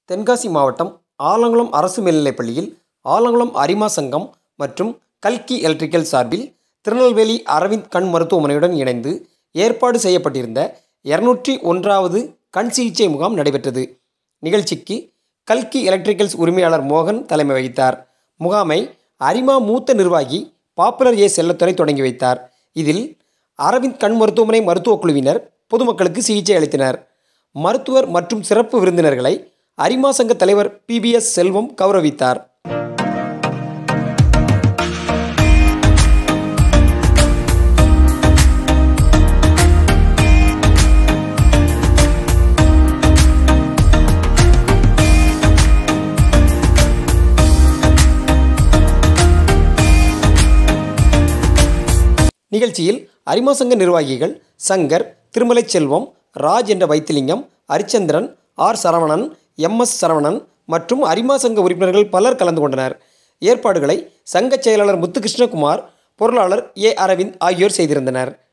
தென்காசி மாவட்டம் ஆலங்குளம் அரசு மேல்நிலைப்பள்ளியில் ஆலங்குளம் அரிமா சங்கம் மற்றும் கல்கி எலக்ட்ரிக்கல் சார்பில் திருநெல்வேலி அரவிந்த் கண் மருத்துவமனையுடன் இணைந்து ஏற்பாடு செய்யப்பட்டிருந்த இருநூற்றி ஒன்றாவது கண் சிகிச்சை முகாம் நடைபெற்றது நிகழ்ச்சிக்கு கல்கி எலக்ட்ரிக்கல்ஸ் உரிமையாளர் மோகன் தலைமை வகித்தார் முகாமை அரிமா மூத்த நிர்வாகி பாப்புலர் ஏ செல்லத்துறை தொடங்கி வைத்தார் இதில் அரவிந்த் கண் மருத்துவமனை மருத்துவக் குழுவினர் பொதுமக்களுக்கு சிகிச்சை அளித்தனர் மருத்துவர் மற்றும் சிறப்பு விருந்தினர்களை அரிமா சங்க தலைவர் பிபிஎஸ் செல்வம் கௌரவித்தார் நிகழ்ச்சியில் அரிமா சங்க நிர்வாகிகள் சங்கர் திருமலை செல்வம் ராஜ் என்ற Vaithilingam Harichandran R Saravanan M S Saravanan மற்றும் அரிமா சங்க உறுப்பினர்கள் பலர் கலந்து கொண்டனர் ஏற்பாடுகளை சங்கச் செயலாளர் முத்துகிருஷ்ணகுமார் பொருளாளர் ஏ அரவிந்த் ஆகியோர் செய்திருந்தனர்